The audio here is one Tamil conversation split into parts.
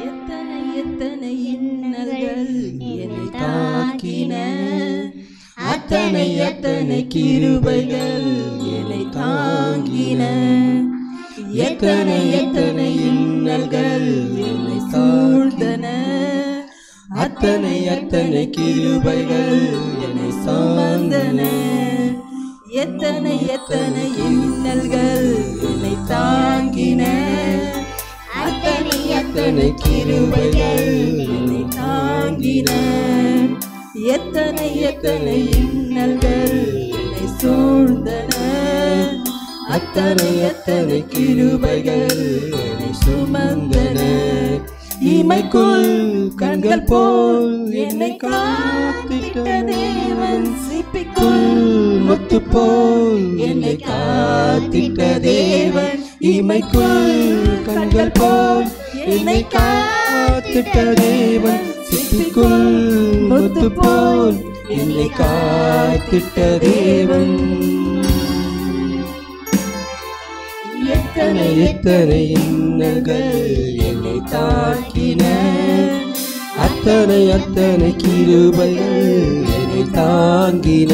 எத்தனை எத்தனை இன்னல்கள் என்னை தாக்கின அத்தனை அத்தனை கிருபைகள் என்னை தாங்கின எத்தனை எத்தனை இன்னல்கள் என்னை சூழ்ந்தன அத்தனை அத்தனை கிருபைகள் என்னை சார்ந்தன எத்தனை எத்தனை இன்னல்கள் என்னை தாங்கின அத்தனை அத்தனை கிருபைகள் என்னை தாங்கின எத்தனை எத்தனை இன்னல்கள் என்னை சூழ்ந்தன அத்தனை அத்தனை கிருபைகள் என்னை சுமந்தன இமைக்குள் கண்கள் போல் என்னை காத்திட்ட தேவன் சிப்பிக்குள் முத்து போல் என்னை காத்திட்ட தேவன் இமைக்குள் கண்கள் போல் என்னை காத்திட்ட தேவன் சிப்பிக்குள் முத்து போல் என்னை காத்திட்ட தேவன் எத்தனை எத்தனை இன்னல்கள் என்னை தாக்கின அத்தனை அத்தனை கிருபைகள் என்னை தாங்கின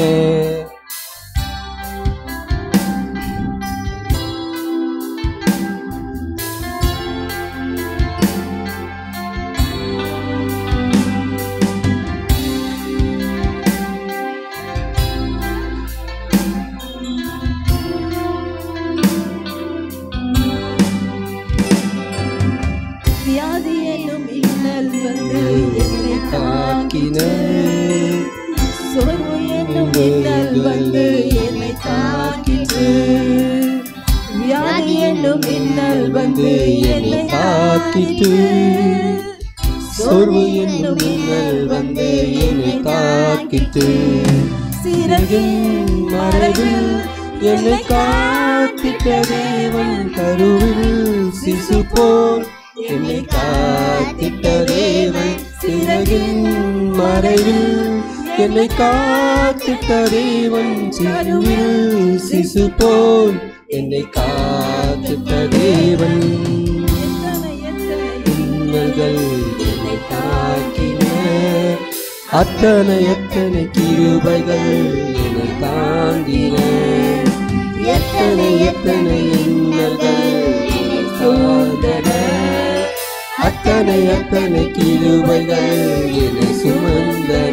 வியாதி என்னும் இன்னல் வந்து என்னை தாக்கின சோர்வு என்னும் இன்னல் வந்து என்னை தாக்கிற்று வியாதி என்னும் இன்னல் வந்து என்னை தாக்கிற்று சோர்வு என்னும் இன்னல் வந்து என்னை தாக்கிற்று சிறகின் மறைவில் என்னை காத்திட்ட தேவன் கருவில் சிசு போல் என்னை காத்திட்ட தேவன் சிறகின் மறைவில் என்னை காத்திட்ட தேவன் கருவில் சிசு போல் என்னை காத்திட்ட தேவன் இன்னல்கள் என்னை தாக்கின அத்தனை எத்தனை கிருபைகள் என்னை தாங்கின எத்தனை எத்தனை இன்னல்கள் என்னை சோதன அத்தனை அத்தனை கிருபைகள் என்னை சுமந்தன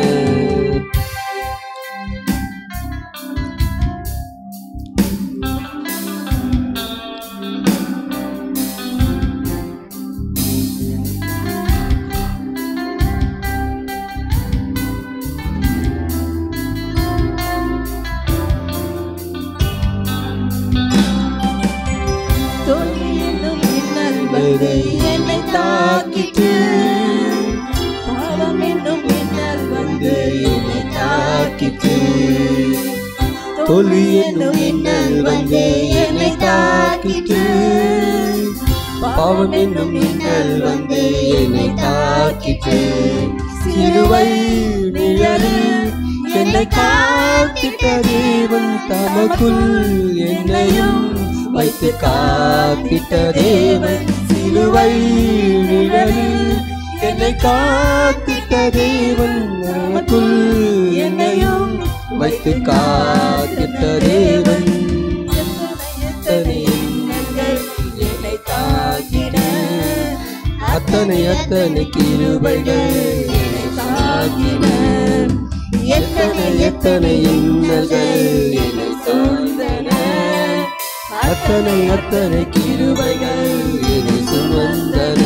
தோல்வி என்னும் மின்னல் வந்து என்னை தாக்கிற்று பாவம் என்னும் மின்னல் வந்து என்னை தாக்கிற்று தோல்வி என்னும் மின்னல் வந்து என்னை தாக்கிற்று பாவம் என்னும் மின்னல் வந்து என்னை தாக்கிற்று சிலுவை நிழலில் என்னை காத்திட்ட தேவன் தமக்குள் என்னையும் வைத்து காத்திட்ட தேவன் சிலுவை நிழலில் என்னை காத்திட்ட தேவன் நமக்குள் என்னையும் வைத்து காத்திட்ட தேவன் எத்தனை எண்ணங்கள் என்னை தாக்கின அத்தனை அத்தனை கிருபைகள் என்னை தாக்கின எத்தனை எத்தனை இன்னல்கள் என்னை சூழ்ந்தன அத்தனை அத்தனை கிருபைகள் என்னை சுமந்தன